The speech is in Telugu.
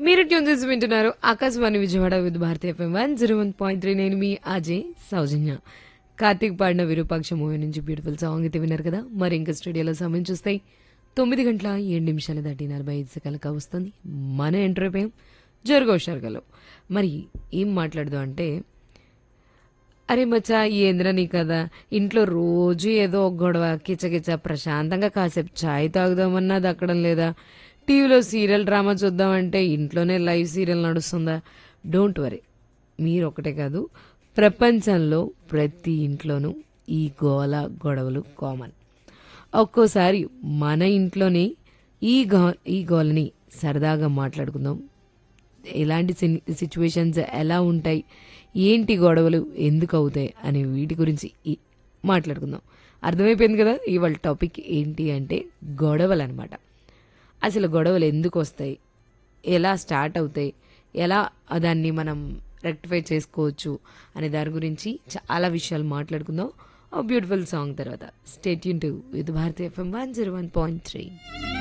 మీరు ట్యూన్ చేసి వింటున్నారు Akashvani Vijayawada with Bharatiya FM one zero one point three నేను మీ అజయ్ సౌజన్య కార్తీక్ పాడిన విరూపాక్ష మూవీ నుంచి బ్యూటిఫుల్ సాంగ్ అయితే విన్నారు కదా మరి ఇంకా స్టూడియోలో సమయం చూస్తే తొమ్మిది గంటల ఏడు నిమిషాలు దాటి నలభై ఐదు సెకండ్లకు వస్తుంది మన ఎంట్రోపేం జరుగోషర్గలో మరి ఏం మాట్లాడదు అంటే అరే మచ్చా ఏంద్రా నీ కదా ఇంట్లో రోజు ఏదో ఒక గొడవ కిచకిచ ప్రశాంతంగా కాసేపు చాయ్ తాగుదామన్నా దక్కడం లేదా టీవీలో సీరియల్ డ్రామా చూద్దామంటే ఇంట్లోనే లైవ్ సీరియల్ నడుస్తుందా డోంట్ వరీ మీరు ఒకటే కాదు ప్రపంచంలో ప్రతి ఇంట్లోనూ ఈ గోల గొడవలు కామన్ ఒక్కోసారి మన ఇంట్లోనే ఈ గో ఈ గోలని సరదాగా మాట్లాడుకుందాం ఎలాంటి సిచ్యువేషన్స్ ఎలా ఉంటాయి ఏంటి గొడవలు ఎందుకు అవుతాయి అనే వీటి గురించి ఈ- మాట్లాడుకుందాం అర్థమైపోయింది కదా ఇవాళ టాపిక్ ఏంటి అంటే గొడవలు అనమాట అసలు గొడవలు ఎందుకు వస్తాయి ఎలా స్టార్ట్ అవుతాయి ఎలా దాన్ని మనం రెక్టిఫై చేసుకోవచ్చు అనే దాని గురించి చాలా విషయాలు మాట్లాడుకుందాం బ్యూటిఫుల్ సాంగ్ తర్వాత స్టేట్ యూన్ to with Bharati FM one zero one point three